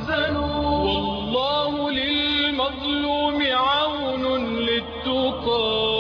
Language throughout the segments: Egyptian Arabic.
واحزنوا والله للمظلوم عون للتقى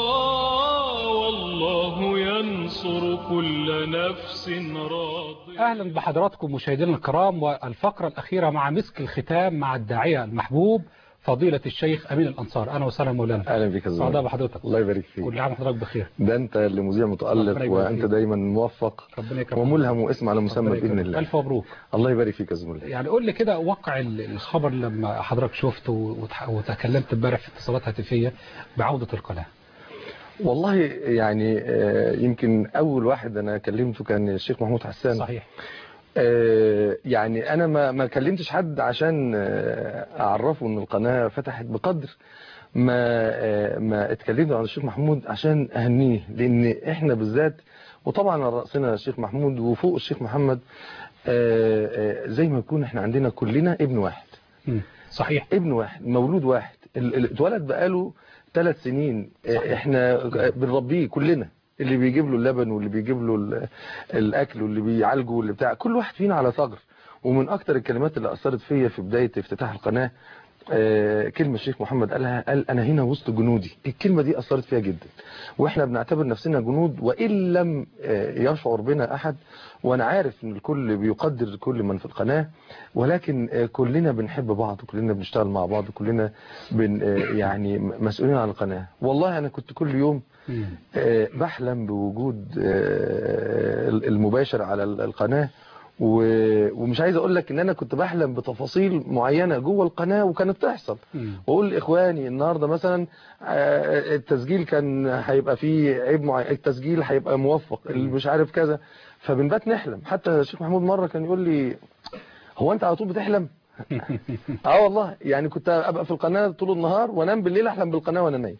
والله ينصر كل نفس راضية أهلا بحضراتكم مشاهدينا الكرام والفقرة الأخيرة مع مسك الختام مع الداعية المحبوب فضيلة الشيخ أمين الأنصار أهلا وسهلا مولانا اهلا بك يا سعداء زلمه بحضرتك الله يبارك فيك كل عام وحضرتك بخير ده انت اللي مذيع ربنا متالق يبارك وانت فيك. دايما موفق ربنا يكرمك وملهم واسم على مسمى ربنا باذن يكرمك. الله ألف مبروك الله يبارك فيك يا زميلي يعني قول لي كده وقع ال- الخبر لما حضرتك شفته وتح- وتكلمت امبارح في اتصالات هاتفية بعودة القناة والله يعني آه، يمكن اول واحد انا كلمته كان الشيخ محمود حسان صحيح آه، يعني انا ما ما كلمتش حد عشان آه، اعرفه ان القناه فتحت بقدر ما آه، ما اتكلمت عن الشيخ محمود عشان اهنيه لان احنا بالذات وطبعا على راسنا الشيخ محمود وفوق الشيخ محمد آه، آه، زي ما يكون احنا عندنا كلنا ابن واحد مم. صحيح ابن واحد مولود واحد ال- ال- اتولد بقاله ثلاث سنين صحيح. احنا بنربيه كلنا اللي بيجيب له اللبن واللي بيجيب له ال- الاكل واللي بيعالجه واللي بتاع كل واحد فينا على ثغر ومن اكتر الكلمات اللي اثرت فيا في بدايه افتتاح القناه آه، كلمه الشيخ محمد قالها قال انا هنا وسط جنودي الكلمه دي اثرت فيها جدا واحنا بنعتبر نفسنا جنود وان لم آه، يشعر بنا احد وانا عارف ان الكل بيقدر كل من في القناه ولكن آه، كلنا بنحب بعض كلنا بنشتغل مع بعض كلنا بن آه، يعني مسؤولين عن القناه والله انا كنت كل يوم مم. آه، بحلم بوجود آه، المباشر على القناة و- ومش عايز اقول لك ان انا كنت بحلم بتفاصيل معينة جوه القناة وكانت تحصل مم. واقول لاخواني النهارده مثلا آه، التسجيل كان هيبقى فيه عيب معين التسجيل هيبقى موفق اللي مش عارف كذا فبنبات نحلم حتى الشيخ محمود مرة كان يقول لي هو انت على طول بتحلم اه والله يعني كنت ابقى في القناة طول النهار وانام بالليل احلم بالقناة وانا نايم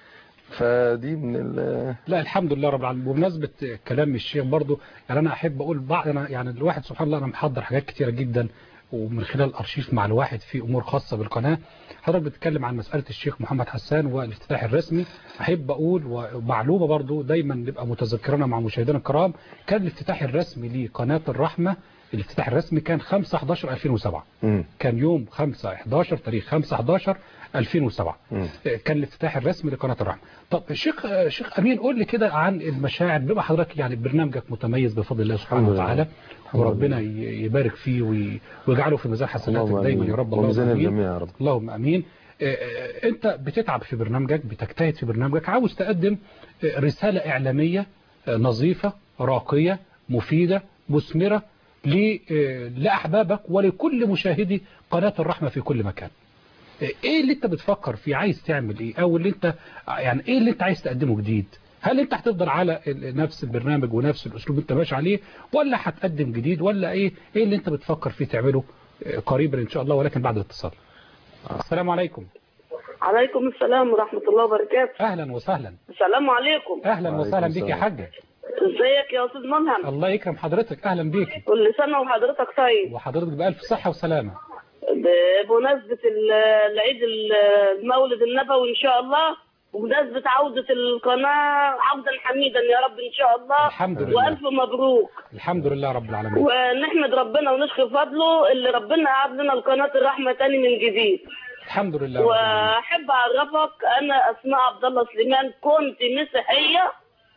فدي من ال لا الحمد لله رب العالمين بمناسبة كلام الشيخ برضو يعني أنا أحب أقول بعض أنا يعني الواحد سبحان الله أنا محضر حاجات كتيرة جدا ومن خلال الأرشيف مع الواحد في أمور خاصة بالقناة حضرتك بتتكلم عن مسألة الشيخ محمد حسان والافتتاح الرسمي أحب أقول ومعلومة برضو دايما نبقى متذكرنا مع مشاهدينا الكرام كان الافتتاح الرسمي لقناة الرحمة الافتتاح الرسمي كان 5 11 2007 مم. كان يوم 5 11 تاريخ 5 11 2007 مم. كان الافتتاح الرسمي لقناة الرحمة طب شيخ شيخ أمين قول لي كده عن المشاعر بما حضرتك يعني برنامجك متميز بفضل الله سبحانه الحمد لله. وتعالى الحمد وربنا ي- يبارك فيه وي- ويجعله في ميزان حسناتك اللهم دايما آمين. يا رب اللهم وميزان امين الجميع يا رب اللهم امين آه، آه، انت بتتعب في برنامجك بتجتهد في برنامجك عاوز تقدم آه، رسالة اعلامية آه، نظيفة راقية مفيدة مثمرة ل- آه، لأحبابك ولكل مشاهدي قناة الرحمة في كل مكان ايه اللي انت بتفكر فيه عايز تعمل ايه او اللي انت يعني ايه اللي انت عايز تقدمه جديد هل انت هتفضل على ال- نفس البرنامج ونفس الاسلوب انت ماشي عليه ولا هتقدم جديد ولا ايه ايه اللي انت بتفكر فيه تعمله آه، قريبا ان شاء الله ولكن بعد الاتصال السلام عليكم عليكم السلام ورحمة الله وبركاته اهلا وسهلا السلام عليكم اهلا وعليكم وسهلا بيك يا السلام. حاجة ازيك يا استاذ ملهم الله يكرم حضرتك اهلا بيك كل سنة وحضرتك طيب وحضرتك بألف صحة وسلامة بمناسبة ال- العيد ال- المولد النبوي ان شاء الله وبمناسبة عودة القناة عودا حميدا يا رب ان شاء الله الحمد لله والف مبروك الحمد لله رب العالمين ونحمد ربنا ونشكر فضله اللي ربنا قعد لنا القناة الرحمة تاني من جديد الحمد لله رب العالمين واحب اعرفك انا اسماء عبد الله سليمان كنت مسيحيه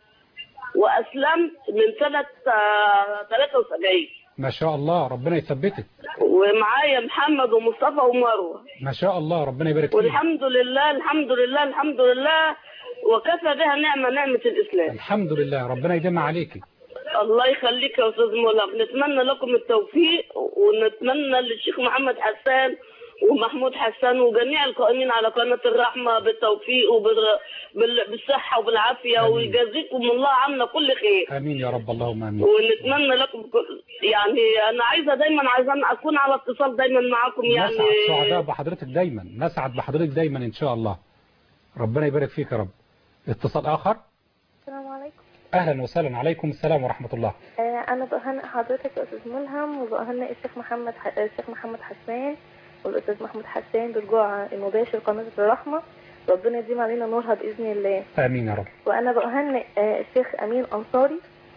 واسلمت من سنه آه، 73 ما شاء الله ربنا يثبتك ومعايا محمد ومصطفى ومروه ما شاء الله ربنا يبارك فيك والحمد لله الحمد لله الحمد لله وكفى بها نعمه نعمه الاسلام الحمد لله ربنا يديم عليكي الله يخليك يا استاذ مولى نتمنى لكم التوفيق ونتمنى للشيخ محمد حسان ومحمود حسان وجميع القائمين على قناة الرحمة بالتوفيق وبالصحة وبالعافية آمين. ويجازيكم الله عنا كل خير امين يا رب اللهم امين ونتمنى لكم كل يعني أنا عايزة دايما عايزة أكون على اتصال دايما معاكم يعني نسعد سعداء بحضرتك دايما نسعد بحضرتك دايما ان شاء الله ربنا يبارك فيك يا رب اتصال اخر السلام عليكم اهلا وسهلا عليكم السلام ورحمة الله آه، انا بهنئ حضرتك يا استاذ ملهم وبهنئ الشيخ محمد ح... الشيخ محمد حسان والاستاذ محمود حسان برجوع المباشر قناه الرحمه ربنا يديم علينا نورها باذن الله امين يا رب وانا بهنئ آه، الشيخ امين انصاري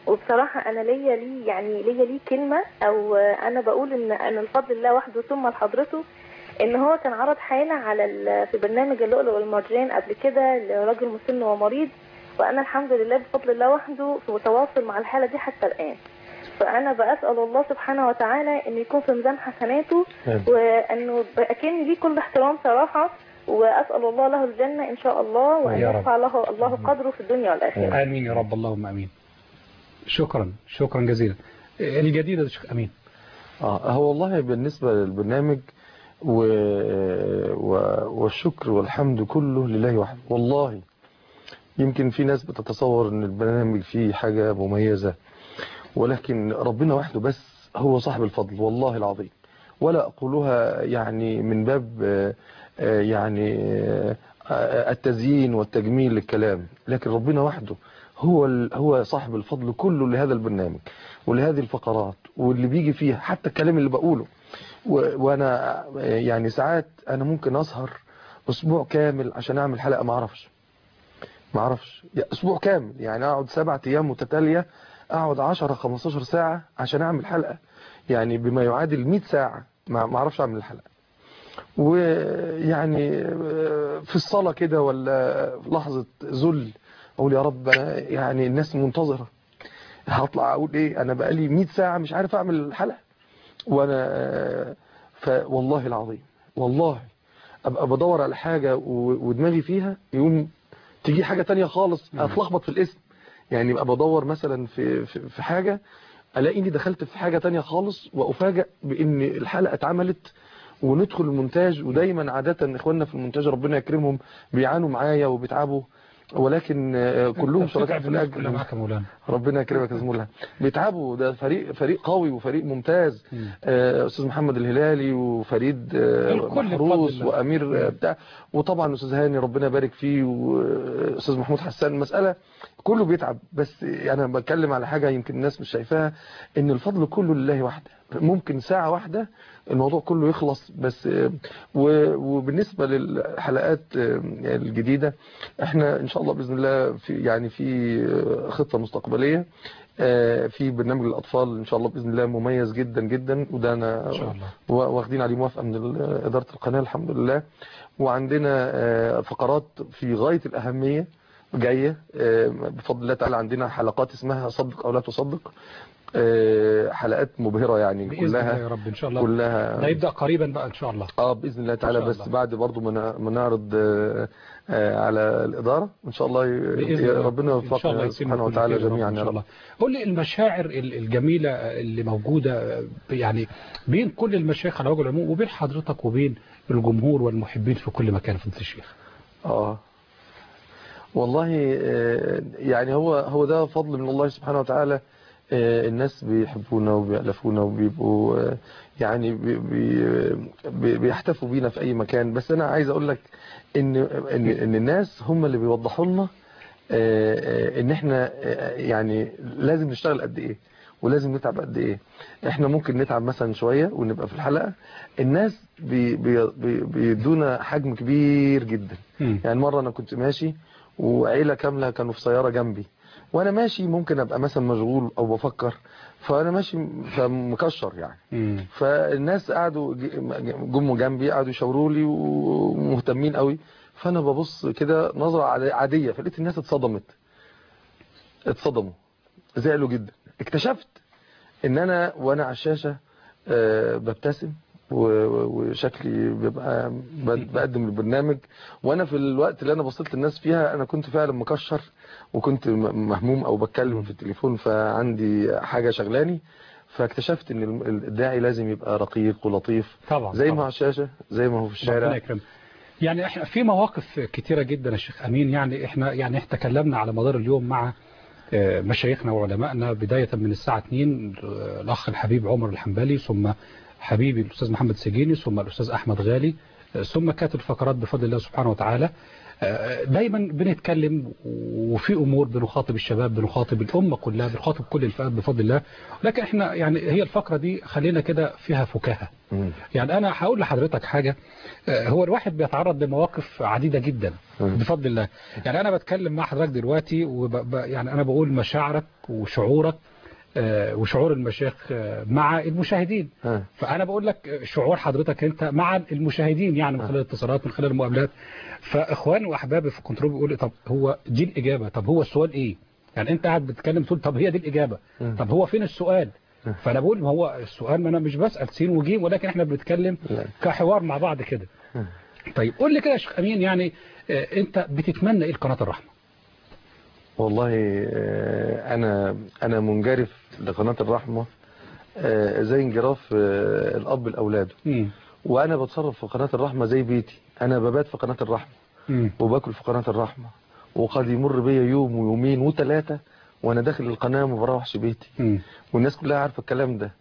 وبصراحة أنا ليا ليه يعني ليا ليه كلمة أو أنا بقول إن أن الفضل الله وحده ثم لحضرته إن هو كان عرض حالة على ال- في برنامج اللؤلؤ والمرجان قبل كده لراجل مسن ومريض وأنا الحمد لله بفضل الله وحده في متواصل مع الحالة دي حتى الآن فأنا بأسأل الله سبحانه وتعالى إن يكون في ميزان حسناته آمين. وأنه أكن ليه كل احترام صراحة وأسأل الله له الجنة إن شاء الله وأن يا رب. يرفع له الله قدره في الدنيا والآخرة آمين يا رب اللهم آمين شكرا شكرا جزيلا الجديدة يا شيخ أمين اه هو والله بالنسبة للبرنامج و... و... والشكر والحمد كله لله وحده والله يمكن في ناس بتتصور ان البرنامج فيه حاجة مميزة ولكن ربنا وحده بس هو صاحب الفضل والله العظيم ولا أقولها يعني من باب آه، آه، يعني آه، آه، التزيين والتجميل للكلام لكن ربنا وحده هو ال- هو صاحب الفضل كله لهذا البرنامج ولهذه الفقرات واللي بيجي فيها حتى الكلام اللي بقوله و- وانا آه، يعني ساعات انا ممكن اسهر اسبوع كامل عشان اعمل حلقة ما اعرفش ما اعرفش يا- اسبوع كامل يعني اقعد سبعة ايام متتالية اقعد 10 15 ساعة عشان اعمل حلقة يعني بما يعادل 100 ساعة ما ما اعرفش اعمل الحلقة ويعني آه، في الصلاة كده ولا في لحظة ذل اقول يا رب أنا يعني الناس منتظرة هطلع اقول ايه انا بقالي 100 ساعة مش عارف اعمل الحلقة وانا آه، فوالله العظيم والله ابقى بدور على حاجة و- ودماغي فيها يقوم تيجي حاجة تانية خالص اتلخبط في الاسم يعني ابقى بدور مثلا في في في حاجة الاقيني دخلت في حاجة تانية خالص وافاجئ بان الحلقة اتعملت وندخل المونتاج ودايما عادة اخواننا في المونتاج ربنا يكرمهم بيعانوا معايا وبيتعبوا ولكن آه، كلهم شركاء في كلها الاجر معاك يا مولانا ربنا يكرمك يا زميلها بيتعبوا ده فريق فريق قوي وفريق ممتاز مم. آه، استاذ محمد الهلالي وفريد آه، الكل محروس بفضل الله. وامير آه، بتاع وطبعا استاذ هاني ربنا يبارك فيه واستاذ محمود حسان مساله كله بيتعب بس انا بتكلم على حاجه يمكن الناس مش شايفاها ان الفضل كله لله وحده ممكن ساعه واحده الموضوع كله يخلص بس آه، و- وبالنسبه للحلقات آه، الجديده احنا ان شاء الله باذن الله في يعني في آه، خطه مستقبليه آه، في برنامج الاطفال ان شاء الله باذن الله مميز جدا جدا وده انا إن شاء الله. وا- واخدين عليه موافقه من ال- اداره القناه الحمد لله وعندنا آه، فقرات في غايه الاهميه جايه آه، بفضل الله تعالى عندنا حلقات اسمها صدق او لا تصدق آه، حلقات مبهره يعني بإذن الله يا كلها رب إن شاء الله كلها ده يبدأ قريبا بقى إن شاء الله اه باذن الله تعالى شاء بس الله. بعد برضو ما ن- ما نعرض آه، آه، على الاداره وان شاء الله ي- بإذن ي- الله ربنا إن شاء الله يوفقنا يتم سبحانه كل وتعالى خير يا رب جميعا إن يا شاء رب الله قول لي المشاعر ال- الجميلة اللي موجودة يعني بين كل المشايخ على وجه العموم وبين حضرتك وبين الجمهور والمحبين في كل مكان في الشيخ اه والله آه، يعني هو هو ده فضل من الله سبحانه وتعالى آه، الناس بيحبونا وبيألفونا وبيبقوا آه، يعني بي- بي- بي- بيحتفوا بينا في اي مكان بس انا عايز اقول لك ان ان ان الناس هم اللي بيوضحوا لنا آه، آه، ان احنا آه، يعني لازم نشتغل قد ايه ولازم نتعب قد ايه احنا ممكن نتعب مثلا شوية ونبقى في الحلقة الناس بي بي بي بيدونا حجم كبير جدا مم. يعني مرة أنا كنت ماشي وعيلة كاملة كانوا في سيارة جنبي وأنا ماشي ممكن أبقى مثلا مشغول أو بفكر فأنا ماشي فمكشر يعني مم. فالناس قعدوا ج- جم جنبي قعدوا يشاوروا لي ومهتمين قوي فأنا ببص كده نظرة عادي- عادية فلقيت الناس اتصدمت اتصدموا زعلوا جدا اكتشفت ان انا وانا على الشاشة آه، ببتسم و- و- وشكلي بيبقى ب- بقدم البرنامج وانا في الوقت اللي انا بصيت للناس فيها انا كنت فعلا مكشر وكنت م- مهموم او بتكلم في التليفون فعندي حاجة شغلاني فاكتشفت ان الم- الداعي لازم يبقى رقيق ولطيف طبعا زي ما هو طبعا. على الشاشة زي ما هو في ربنا الشارع يكرمك يعني احنا في مواقف كتيرة جدا يا شيخ امين يعني احنا يعني احنا تكلمنا على مدار اليوم مع آه، مشايخنا وعلمائنا بداية من الساعة 2 آه، الاخ الحبيب عمر الحنبلي ثم حبيبي الاستاذ محمد سجيني ثم الاستاذ احمد غالي ثم كانت الفقرات بفضل الله سبحانه وتعالى آه، دايما بنتكلم وفي امور بنخاطب الشباب بنخاطب الامه كلها بنخاطب كل الفئات بفضل الله لكن احنا يعني هي الفقره دي خلينا كده فيها فكاهه مم. يعني انا هقول لحضرتك حاجه آه، هو الواحد بيتعرض لمواقف عديده جدا مم. بفضل الله يعني انا بتكلم مع حضرتك دلوقتي وب... ب- يعني انا بقول مشاعرك وشعورك آه، وشعور المشايخ آه، مع المشاهدين ها. فانا بقول لك شعور حضرتك انت مع المشاهدين يعني من خلال الاتصالات من خلال المقابلات فاخواني واحبابي في الكنترول بيقول لي طب هو دي الاجابه طب هو السؤال ايه يعني انت قاعد بتتكلم تقول طب هي دي الاجابه مم. طب هو فين السؤال فانا بقول ما هو السؤال ما انا مش بسال سين وجيم ولكن احنا بنتكلم لا. كحوار مع بعض كده مم. طيب قول لي كده يا شيخ امين يعني آه، انت بتتمنى ايه لقناه الرحمه والله آه، انا انا منجرف لقناه الرحمه آه، زي انجراف آه، الاب لاولاده مم. وانا بتصرف في قناه الرحمه زي بيتي انا ببات في قناه الرحمه مم. وباكل في قناه الرحمه وقد يمر بيا يوم ويومين وثلاثه وانا داخل القناه ما بروحش بيتي مم. والناس كلها عارفه الكلام ده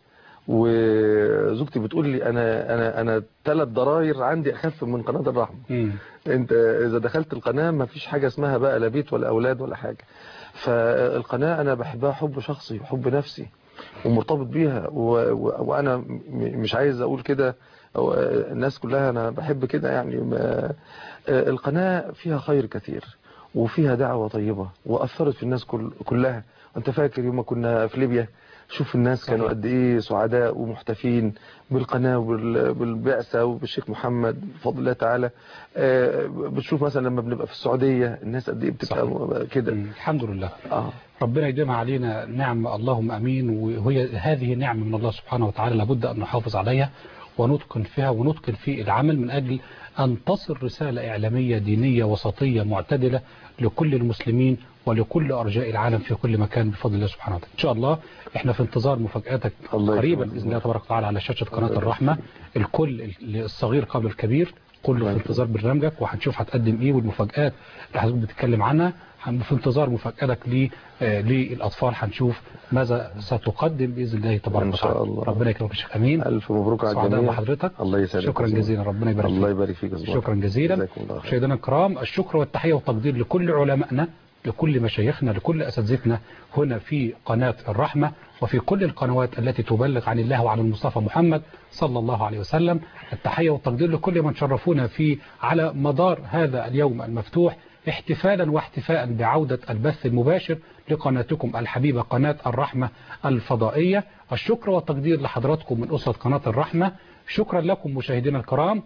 وزوجتي بتقول لي انا انا انا ثلاث ضراير عندي اخف من قناه الرحمه مم. انت اذا دخلت القناه ما فيش حاجه اسمها بقى لا بيت ولا اولاد ولا حاجه فالقناه انا بحبها حب شخصي وحب نفسي ومرتبط بيها و... و... وانا م- مش عايز اقول كده أو الناس كلها انا بحب كده يعني ما... القناه فيها خير كثير وفيها دعوه طيبه واثرت في الناس كل... كلها انت فاكر يوم ما كنا في ليبيا شوف الناس كانوا صحيح. قد ايه سعداء ومحتفين بالقناه وبال- بالبعثه وبالشيخ محمد بفضل الله تعالى آه، بتشوف مثلا لما بنبقى في السعوديه الناس قد ايه بتبقى م- كده مم. الحمد لله اه ربنا يديمها علينا نعم اللهم امين وهي هذه نعمه من الله سبحانه وتعالى لابد ان نحافظ عليها ونتقن فيها ونتقن في العمل من اجل ان تصل رساله اعلاميه دينيه وسطيه معتدله لكل المسلمين ولكل ارجاء العالم في كل مكان بفضل الله سبحانه وتعالى. ان شاء الله احنا في انتظار مفاجاتك الله قريبا يكرمك. باذن الله تبارك وتعالى على شاشه قناه الله الرحمه الكل الصغير قبل الكبير كله الله في يكرمك. انتظار برنامجك وهنشوف هتقدم ايه والمفاجآت اللي حضرتك بتتكلم عنها هن- في انتظار مفاجأتك ل- آه، للأطفال هنشوف ماذا ستقدم بإذن الله تبارك إن شاء وتعالى الله. ربنا يكرمك يا شيخ أمين الف مبروك على سعداء الجميع بحضرتك الله يسعدك شكرا يا جزيلا ربنا يبارك الله فيك يبارك فيك يا أستاذ شكرا جزيلا جزاكم الله خير. مشاهدينا الكرام الشكر والتحية والتقدير لكل علمائنا لكل مشايخنا لكل أساتذتنا هنا في قناة الرحمة وفي كل القنوات التي تبلغ عن الله وعن المصطفى محمد صلى الله عليه وسلم التحية والتقدير لكل من شرفونا في على مدار هذا اليوم المفتوح احتفالا واحتفاء بعودة البث المباشر لقناتكم الحبيبة قناة الرحمة الفضائية الشكر والتقدير لحضراتكم من أسرة قناة الرحمة شكرا لكم مشاهدينا الكرام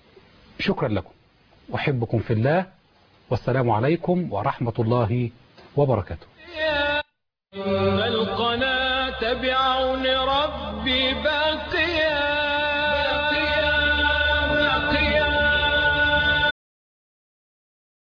شكرا لكم أحبكم في الله والسلام عليكم ورحمة الله وبركاته القناة بعون ربي باقية